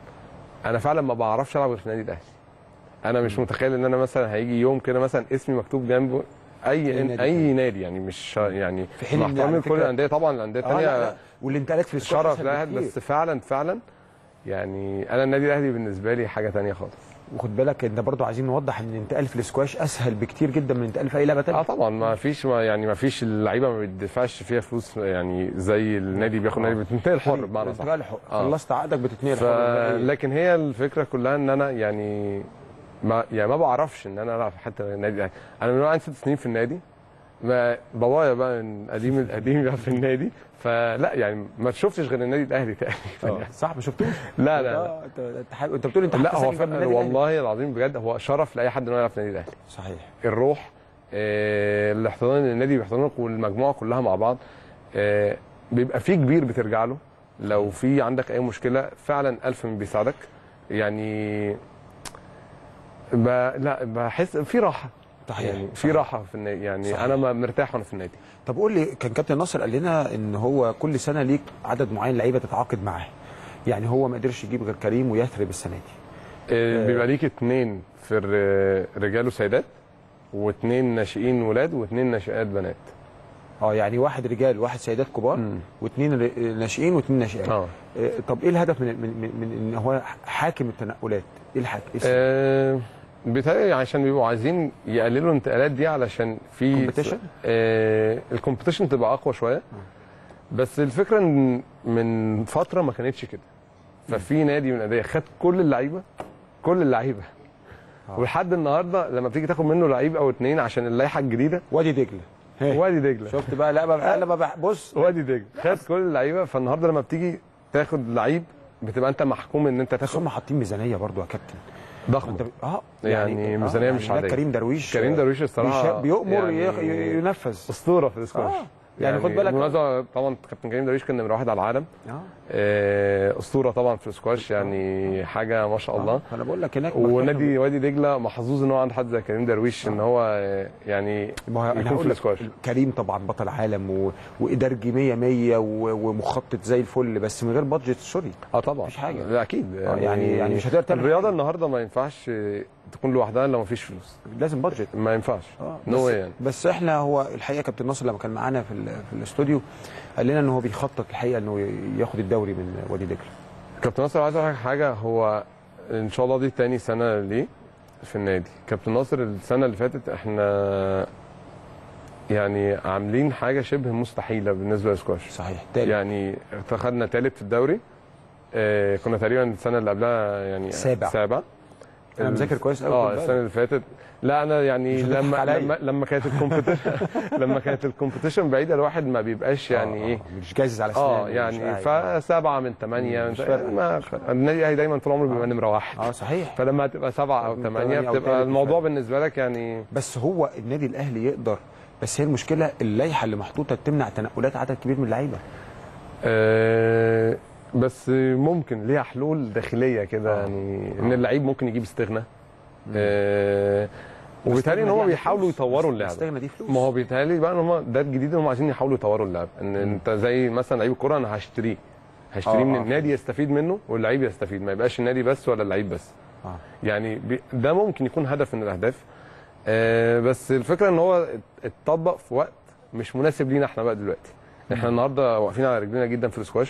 انا فعلا ما بعرفش العب غير في النادي الاهلي انا مش متخيل ان انا مثلا هيجي يوم كده مثلا اسمي مكتوب جنبه أي اي نادي اي نادي يعني مش يعني في حين مع إن احترامي على لكل فكرة- الانديه طبعا الانديه آه لا الثانيه لا والانتقالات في السكواش شرف أسهل لاعب بكتير. بس فعلا فعلا يعني انا النادي الاهلي بالنسبه لي حاجه ثانيه خالص وخد بالك انت برضو عايزين نوضح ان الانتقال في السكواش اسهل بكتير جدا من الانتقال في اي لعبه اه ثانيه طبعا ما فيش ما يعني ما فيش اللعيبه ما بيدفعش فيها فلوس يعني زي النادي بياخد آه. نادي بتنتقل حر بمعنى صح الانتقال حر. آه. خلصت عقدك بتتنقل ف... حر بقى. لكن هي الفكره كلها ان انا يعني ما يعني ما بعرفش ان انا العب في حته النادي الاهلي انا من وأنا عندي ست سنين في النادي ما بابايا بقى من قديم القديم بقى في النادي فلا يعني ما شفتش غير النادي الاهلي تقريبا آه. يعني. صح ما شفتوش لا لا آه، انت انت حابب- انت بتقول انت لا حتى هو ساكن جنب فعلا النادي الأهلي. والله العظيم بجد هو شرف لاي حد انه يلعب في النادي الاهلي صحيح الروح آه، الاحتضان اللي النادي بيحتضنك والمجموعه كلها مع بعض آه، بيبقى في كبير بترجع له لو في عندك اي مشكله فعلا الف من بيساعدك يعني ب... لا بحس في راحه صحيح يعني في راحه في النادي يعني صحيح. انا ما- مرتاح وانا في النادي طب قول لي كان كابتن ناصر قال لنا ان هو كل سنه ليك عدد معين لعيبه تتعاقد معاه يعني هو ما قدرش يجيب غير كريم ويثرب السنه دي آه، بيبقى ليك اتنين في الر- رجال وسيدات واتنين ناشئين ولاد واتنين ناشئات بنات اه يعني واحد رجال وواحد سيدات كبار مم. واثنين ر- ناشئين واثنين ناشئات اه آه، طب ايه الهدف من من من, من ان هو حاكم التنقلات ايه الحاك إيه السبب؟ آه، بيتهيألي عشان بيبقوا عايزين يقللوا الانتقالات دي علشان في Competition؟ آه الكومبيتيشن تبقى اقوى شويه بس الفكره ان من فتره ما كانتش كده ففي نادي من الانديه خد كل اللعيبه كل اللعيبه آه. ولحد النهارده لما بتيجي تاخد منه لعيب او اتنين عشان اللائحه الجديده وادي دجله هي. وادي دجله شفت بقى لا بقى انا بقى بص وادي دجله خد كل اللعيبه فالنهارده لما بتيجي تاخد لعيب بتبقى انت محكوم ان انت بس تاخد هم حاطين ميزانيه برضو يا كابتن ضخمه انت اه يعني ميزانية مش ده عادية. كريم درويش كريم درويش الصراحه بيشا- بيؤمر يعني يعني ينفذ اسطوره في الاسكواش آه. يعني خد بالك- بالمناسبه طبعا كابتن كريم درويش كان نمره واحد على العالم اه آه، اسطوره طبعا في الاسكواش يعني حاجه ما شاء الله انا بقول لك هناك ونادي وادي دجله محظوظ ان هو عنده حد زي كريم درويش ان هو آه، يعني ما هو انا يكون في هقول لك الاسكواش كريم طبعا بطل عالم و... وادارجي 100 100 و... ومخطط زي الفل بس من غير بادجت سوري اه طبعا مفيش حاجة. لا اكيد يعني- يعني مش هتقدر تعمل الرياضه حاجة. النهارده ما ينفعش آه، تكون لوحدها لو ما فيش فلوس لازم بادجت ما ينفعش اه نو بس, واي يعني بس احنا هو الحقيقه كابتن ناصر لما كان معانا في ال... في الاستوديو قال لنا ان هو بيخطط الحقيقه انه ياخد الدوري من وادي دجله كابتن ناصر عايز اقول لك حاجه هو ان شاء الله دي تاني سنه ليه في النادي كابتن ناصر السنه اللي فاتت احنا يعني عاملين حاجه شبه مستحيله بالنسبه للسكواش صحيح تالت يعني خدنا ثالث في الدوري آه كنا تقريبا السنه اللي قبلها يعني سابع. سابع انا مذاكر كويس قوي اه السنه اللي فاتت لا انا يعني مش هتضحك لما عليا. لما لما كانت الكومبيتيشن لما كانت الكومبيتيشن بعيده الواحد ما بيبقاش يعني ايه مش جايز على سنان اه مش يعني قاعد. فسبعه من ثمانيه مش فارقة. ما النادي الاهلي دايما طول عمره بيبقى نمره واحد اه صحيح فلما هتبقى سبعه او من ثمانيه ثمانية أو بتبقى تالت الموضوع مش بالنسبه لك يعني بس هو النادي الاهلي يقدر بس هي المشكله اللائحه اللي محطوطه تمنع تنقلات عدد كبير من اللعيبه آه بس ممكن ليها حلول داخليه كده آه. يعني ان اللعيب ممكن يجيب استغنى آه وبالتالي ان الاستغنى هم دي يعني بيحاولوا فلوس. يطوروا اللعبه الاستغنى دي فلوس ما هو بيتهيألي بقى ان هم ده الجديد ان هم عايزين يحاولوا يطوروا اللعبه ان انت زي مثلا لعيب الكوره انا هشتريه هشتريه آه، من آه، النادي يستفيد منه واللعيب يستفيد ما يبقاش النادي بس ولا اللعيب بس آه. يعني بي ده ممكن يكون هدف من الاهداف آه بس الفكره ان هو ات- اتطبق في وقت مش مناسب لينا احنا بقى دلوقتي احنا النهارده واقفين على رجلينا جدا في السكواش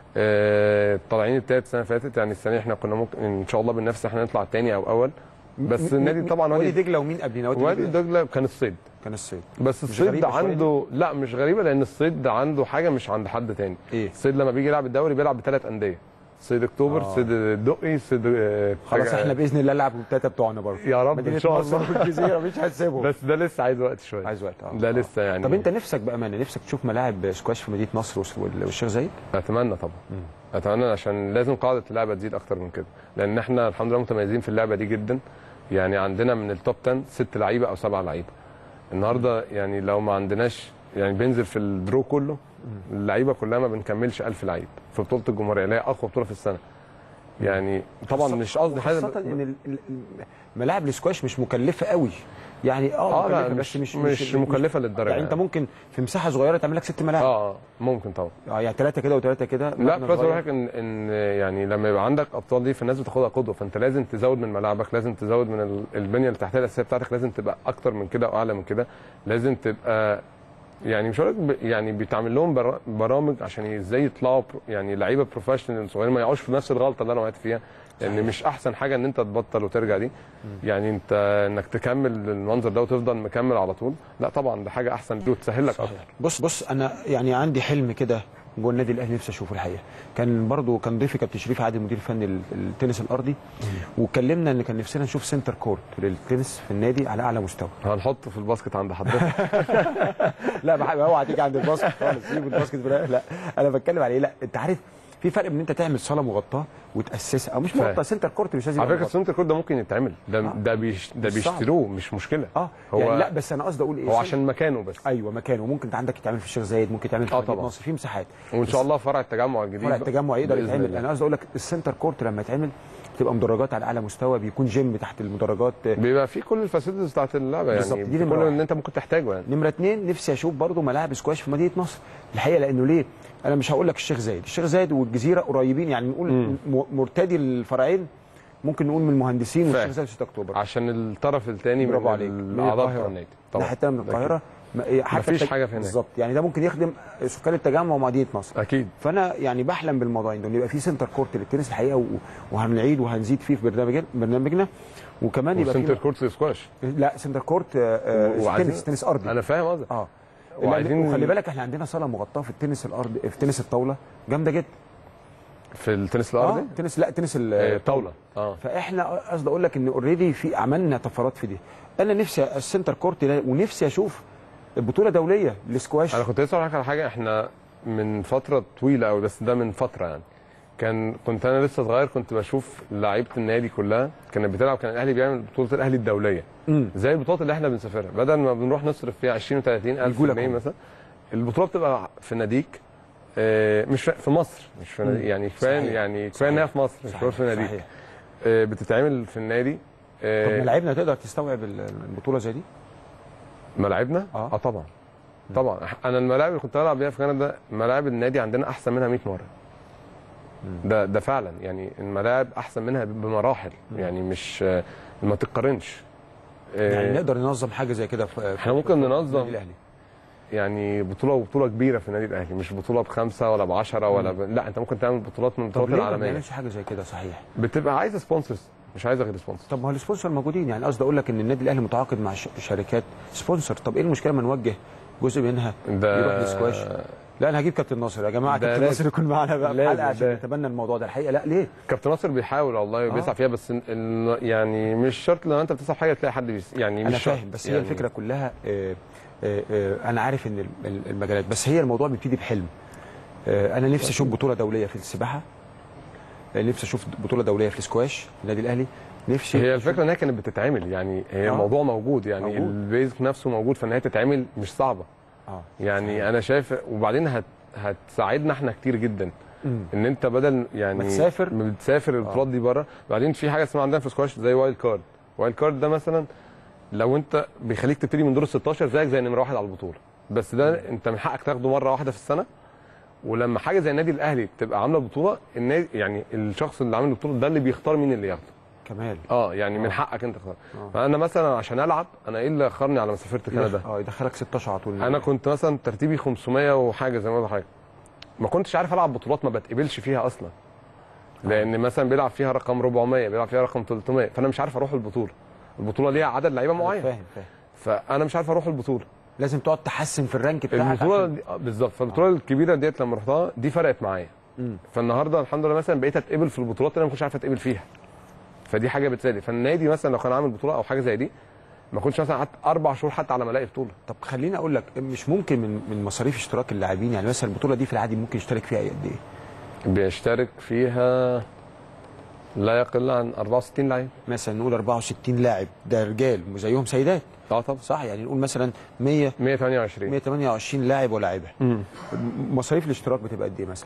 آه طالعين التالت السنه اللي فاتت يعني السنه دي احنا كنا ممكن ان شاء الله بننافس احنا نطلع تاني او اول بس م- النادي م- طبعا وادي وادي دجله ومين قبلنا وادي, وادي دجله دجله كان الصيد كان الصيد بس مش الصيد غريبة شوية عنده لا مش غريبه لان الصيد عنده حاجه مش عند حد تاني ايه الصيد لما بيجي يلعب الدوري بيلعب بثلاث انديه صيد اكتوبر آه. صيد الدقي صيد آه، خلاص تجا- احنا باذن الله نلعب الثلاثه بتوعنا برضه يا رب مدينه ان شاء مصر الله والجزيره مش هتسيبهم بس ده لسه عايز وقت شويه عايز وقت اه ده آه. لسه يعني طب انت نفسك بامانه نفسك تشوف ملاعب سكواش في مدينه نصر وس- وال- والشيخ زايد اتمنى طبعا اتمنى عشان لازم قاعده اللعبه تزيد اكتر من كده لان احنا الحمد لله متميزين في اللعبه دي جدا يعني عندنا من التوب 10 ست لعيبه او سبع لعيبه النهارده يعني لو ما عندناش يعني بينزل في الدرو كله اللعيبه كلها ما بنكملش 1000 لعيب في بطوله الجمهوريه اللي هي اقوى بطوله في السنه يعني طبعا خاصة- مش قصدي حاجه خاصة ان ال- ال- ملاعب السكواش مش مكلفه قوي يعني اه اه لا مكلفة مش بس مش, مش مكلفه للدرجه يعني انت ممكن في مساحه صغيره تعمل لك ست ملاعب اه اه ممكن طبعا اه يعني ثلاثه كده وثلاثه كده لا مبنى بلس صغير. اقول لك ان ان يعني لما يبقى عندك ابطال دي فالناس بتاخدها قدوه فانت لازم تزود من ملاعبك لازم تزود من ال- البنيه التحتيه الاساسيه بتاعتك لازم تبقى اكتر من كده واعلى من كده لازم تبقى يعني مش هقول لك ب- يعني بيتعمل لهم برا- برامج عشان ازاي يطلعوا برو- يعني لعيبه بروفيشنال صغيرين ما يقعوش في نفس الغلطه اللي انا وقعت فيها لان مش احسن حاجه ان انت تبطل وترجع دي يعني انت انك تكمل المنظر ده وتفضل مكمل على طول لا طبعا ده حاجه احسن وتسهل لك اكتر صحيح. بص بص انا يعني عندي حلم كده جوه النادي الاهلي نفسي اشوفه الحقيقه كان برضو كان ضيفي كابتن شريف عادل مدير فني ال- التنس الارضي وكلمنا ان كان نفسنا نشوف سنتر كورت للتنس في النادي على اعلى مستوى هنحطه في الباسكت عند حضرتك لا بحب اوعى تيجي عند الباسكت خالص سيب الباسكت بلا لا انا بتكلم على ايه لا انت عارف في فرق بين ان انت تعمل صاله مغطاه وتاسسها او مش فاهم. مغطاه سنتر كورت مش لازم على يبقى فكره مغطى. السنتر كود ده ممكن يتعمل ده آه. ده بيش ده مش صعب. بيشتروه مش مشكله اه هو يعني لا بس انا قصدي اقول ايه هو عشان مكانه بس ايوه مكانه ممكن انت عندك يتعمل في الشيخ زايد ممكن يتعمل في آه مدينة طبعا. نصر في مساحات وان شاء الله فرع التجمع الجديد فرع التجمع يقدر بإذن يتعمل الله. انا قصدي اقول لك السنتر كورت لما يتعمل تبقى مدرجات على اعلى مستوى بيكون جيم تحت المدرجات بيبقى في كل الفاسيلتيز بتاعت اللعبه بالظبط، يعني دي في نمرة كل واحد. اللي انت ممكن تحتاجه يعني نمره اثنين نفسي اشوف برضو ملاعب سكواش في مدينه نصر الحقيقه لانه ليه انا مش هقول لك الشيخ زايد الشيخ زايد والجزيره قريبين يعني نقول مم. م- مرتدي الفرعين ممكن نقول من المهندسين فاهم. والشيخ زايد 6 اكتوبر عشان الطرف الثاني برافو من عليك. من الاعضاء القاهرة. بتوع النادي ناحيه تانية من القاهره ما- إيه، حتى مفيش التج- حاجة في هناك. بالظبط يعني ده ممكن يخدم سكان التجمع ومدينه نصر اكيد فانا يعني بحلم بالموضوعين دول يبقى في سنتر كورت للتنس الحقيقه و- وهنعيد وهنزيد فيه في برنامج برنامجنا وكمان يبقى وسنتر في كورت للسكواش لا سنتر كورت آه، آه، وعايزين- تنس تنس ارضي انا فاهم قصدك اه وعايزين- وعايزين وخلي بالك احنا عندنا صاله مغطاه في التنس الارض في تنس الطاوله جامده جدا في التنس اه الارضي تنس لا تنس ال- آه، طاوله اه فاحنا قصدي اقول لك ان اوريدي في عملنا طفرات في دي انا نفسي السنتر كورت ده ونفسي اشوف بطوله دوليه للسكواش انا كنت لسه اقول لك على حاجه احنا من فتره طويله قوي بس ده من فتره يعني كان كنت انا لسه صغير كنت بشوف لعيبه النادي كلها كانت بتلعب كان الاهلي بيعمل بطوله الاهلي الدوليه امم زي البطولات اللي احنا بنسافرها بدل ما بنروح نصرف فيها 20 و30 الف يجوا لك جنيه هم. مثلا البطوله بتبقى في ناديك آه، مش في في مصر مش في نادي مم. يعني كفايه صحيح. يعني كفايه انها في مصر مش صحيح، في ناديك صحيح. آه، بتتعمل في النادي طب آه، ملاعبنا تقدر تستوعب ال- البطوله زي دي ملاعبنا آه. اه طبعا طبعا انا الملاعب اللي كنت بلعب بيها في كندا ملاعب النادي عندنا احسن منها 100 مره ده ده فعلا يعني الملاعب احسن منها بمراحل يعني مش آه، ما تتقارنش آه، يعني نقدر ننظم حاجه زي كده في إحنا ممكن في ننظم. النادي الاهلي يعني بطوله وبطوله كبيره في النادي الاهلي مش بطوله بخمسه ولا بعشره ولا ب... لا انت ممكن تعمل بطولات من طب البطولات ليه ما العالميه بنعملش حاجه زي كده صحيح بتبقى عايزه سبونسرز مش عايزه غير سبونسرز طب ما هو السبونسر موجودين يعني قصدي اقول لك ان النادي الاهلي متعاقد مع ش- شركات سبونسر طب ايه المشكله ما نوجه جزء منها ده يروح للسكواش لا انا هجيب كابتن ناصر يا جماعه ده كابتن لازم. ناصر يكون معانا بقى في لازم حلقه عشان ده. نتبنى الموضوع ده الحقيقه لا ليه كابتن ناصر بيحاول والله آه. بيسعى فيها بس ال- ال- يعني مش شرط لو انت بتسعى في حاجه تلاقي حد بيس... يعني مش انا شرط. فاهم بس هي يعني الفكره كلها آه، آه، آه، انا عارف ان ال- ال- المجالات بس هي الموضوع بيبتدي بحلم آه، انا نفسي اشوف بطوله دوليه في السباحه آه، نفسي اشوف بطوله دوليه في السكواش النادي الاهلي نفسي هي الفكره انها كانت بتتعمل يعني هي آه. الموضوع موجود يعني موجود. البيزك نفسه موجود فان هي تتعمل مش صعبه اه يعني انا شايف وبعدين هت هتساعدنا احنا كتير جدا مم. ان انت بدل يعني ما تسافر. ما بتسافر البطولات دي بره بعدين في حاجه اسمها عندنا في سكواش زي وايلد كارد وايلد كارد ده مثلا لو انت بيخليك تبتدي من دور ال 16 زيك زي نمره واحد على البطوله بس ده انت من حقك تاخده مره واحده في السنه ولما حاجه زي النادي الاهلي تبقى عامله بطوله النادي يعني الشخص اللي عامل البطوله ده اللي بيختار مين اللي ياخده كمال اه يعني آه. من حقك انت تختار آه. فانا مثلا عشان العب انا ايه اللي اخرني على ما سافرت كندا اه يدخلك 16 على طول انا كنت مثلا ترتيبي 500 وحاجه زي ما قلت لحضرتك ما كنتش عارف العب بطولات ما بتقبلش فيها اصلا لان مثلا بيلعب فيها رقم 400 بيلعب فيها رقم 300 فانا مش عارف اروح البطوله البطوله ليها عدد لعيبه أنا معين فاهم فاهم فانا مش عارف اروح البطوله لازم تقعد تحسن في الرانك بتاعك البطوله عشان- دي آه، بالظبط فالبطوله الكبيره ديت لما رحتها دي فرقت معايا مم. فالنهارده الحمد لله مثلا بقيت اتقبل في البطولات اللي انا ما كنتش عارف اتقبل فيها فدي حاجه بتساعد فالنادي مثلا لو كان عامل بطوله او حاجه زي دي ما كنتش مثلا قعدت اربع شهور حتى على ما الاقي بطوله طب خليني اقول لك مش ممكن من من مصاريف اشتراك اللاعبين يعني مثلا البطوله دي في العادي ممكن يشترك فيها قد ايه؟ بيشترك فيها لا يقل عن 64 لعيب مثلا نقول 64 لاعب ده رجال زيهم سيدات اه طبعا صح يعني نقول مثلا 100 128 128 لاعب ولاعيبه مم. مصاريف الاشتراك بتبقى قد ايه مثلا؟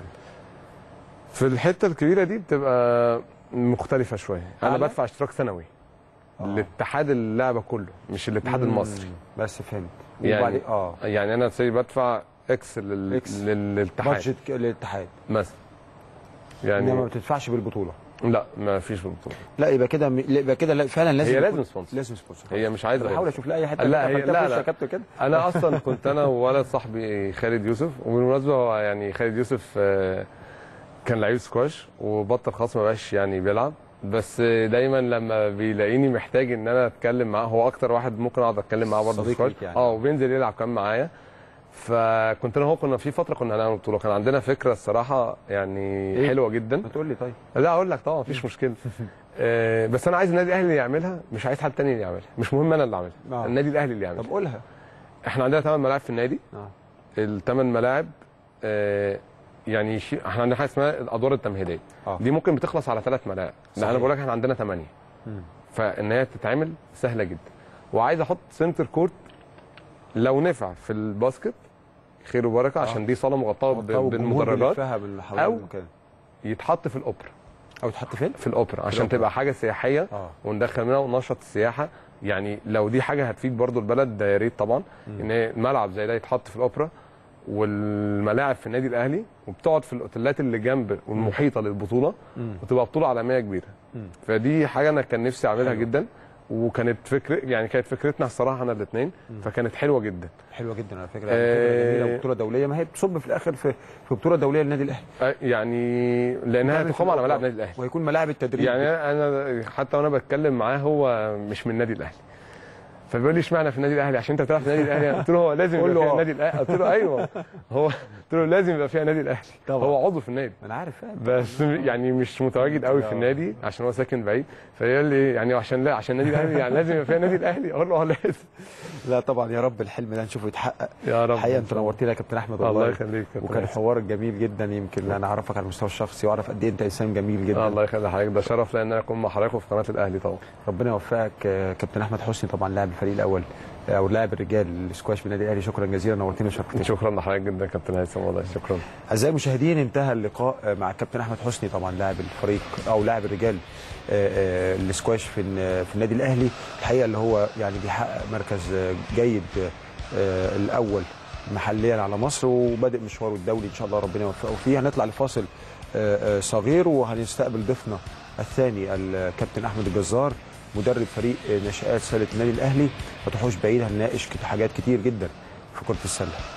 في الحته الكبيره دي بتبقى مختلفه شويه انا أعلى؟ بدفع اشتراك سنوي آه. الاتحاد اللعبه كله مش الاتحاد مم. المصري بس فهمت يعني- وبعد- اه يعني انا سي بدفع اكس لل... إكس. للاتحاد بادجت ك- للاتحاد مثلا يعني انما ما يعني بتدفعش بالبطوله لا ما فيش في البطوله لا يبقى كده م- لا، يبقى كده لا، فعلا لازم هي يكون- لازم سبونسر لازم سبونسر هي مش عايزه بحاول غير. اشوف لها اي حته لا، كده، هي- فأنت لا، خش لا. يا كابتن كده انا اصلا كنت انا وولد صاحبي خالد يوسف وبالمناسبه هو يعني خالد يوسف آه، كان لعيب سكواش وبطل خلاص ما بقاش يعني بيلعب بس دايما لما بيلاقيني محتاج ان انا اتكلم معاه هو اكتر واحد ممكن اقعد اتكلم معاه برضه صديق سكواش ليك يعني. اه وبينزل يلعب كمان معايا فكنت انا وهو كنا في فتره كنا هنعمل بطوله كان عندنا فكره الصراحه يعني إيه؟ حلوه جدا ما تقول لي طيب لا اقول لك طبعا مفيش مشكله آه، بس انا عايز النادي الاهلي اللي يعملها مش عايز حد تاني اللي يعملها مش مهم انا اللي اعملها آه. النادي الاهلي اللي يعملها طب قولها احنا عندنا ثمان ملاعب في النادي اه الثمان ملاعب آه، يعني شيء احنا عندنا حاجه اسمها الادوار التمهيديه آه. دي ممكن بتخلص على ثلاث ملاعب لا صحيح. انا بقول لك احنا عندنا ثمانيه مم. فان هي تتعمل سهله جدا وعايز احط سنتر كورت لو نفع في الباسكت خير وبركه عشان دي صاله مغطاه ب- والجمهور بالمدرجات بيلفها بال- حوالين أو المكان. يتحط في الاوبرا او تحط فين؟ في الاوبرا عشان الأوبرا. تبقى حاجه سياحيه اه وندخل منها وننشط السياحه يعني لو دي حاجه هتفيد برضو البلد ده يا ريت طبعا ان ملعب زي ده يتحط في الاوبرا والملاعب في النادي الاهلي وبتقعد في الاوتيلات اللي جنب والمحيطه للبطوله مم. وتبقى بطوله عالميه كبيره مم. فدي حاجه انا كان نفسي اعملها حلو. جدا وكانت فكره يعني كانت فكرتنا الصراحه احنا الاثنين فكانت حلوه جدا حلوه جدا على فكره آه، يعني جميله بطوله دوليه ما هي بتصب في الاخر في في بطوله دوليه للنادي الاهلي أه، يعني لانها مدرب تقام على في ملاعب الأوبرا. النادي الاهلي وهيكون ملاعب التدريب يعني انا حتى وانا بتكلم معاه هو مش من النادي الاهلي فبيقول لي اشمعنى في النادي الاهلي عشان انت بتلعب في النادي الاهلي قلت له هو لازم قول يبقى له فيها آه. النادي الاهلي قلت له ايوه هو قلت له لازم يبقى فيها النادي الاهلي طبعا. هو عضو في النادي انا عارف فاهم بس يعني مش متواجد قوي في آه. النادي عشان هو ساكن بعيد فيقول لي يعني عشان لا عشان النادي الاهلي يعني لازم يبقى فيها النادي الاهلي اقول له اه لازم لا طبعا يا رب الحلم ده نشوفه يتحقق يا رب الحقيقه انت نورتنا يا كابتن احمد والله الله يخليك كابتن وكان هيثم. حوارك جميل جدا يمكن انا اعرفك على المستوى الشخصي واعرف قد ايه انت انسان جميل جدا آه، الله يخلي حضرتك ده شرف لان انا اكون مع حضرتك في قناه الاهلي طبعا ربنا يوفقك آه، كابتن احمد حسني طبعا لاعب الفريق الاول آه، او لاعب الرجال السكواش بالنادي الاهلي شكرا جزيلا نورتنا وشرفتنا شكرا لحضرتك جدا كابتن هيثم والله شكرا اعزائي المشاهدين انتهى اللقاء آه، مع الكابتن احمد حسني طبعا لاعب الفريق او لاعب الرجال آه، آه، السكواش في الن- في النادي الاهلي الحقيقه اللي هو يعني بيحقق مركز آه، جيد آه، الاول محليا على مصر وبادئ مشواره الدولي ان شاء الله ربنا يوفقه فيه هنطلع لفاصل آه، آه، صغير وهنستقبل ضيفنا الثاني الكابتن احمد الجزار مدرب فريق آه، ناشئات سله النادي الاهلي ما تروحوش بعيد هنناقش حاجات كتير جدا في كره السله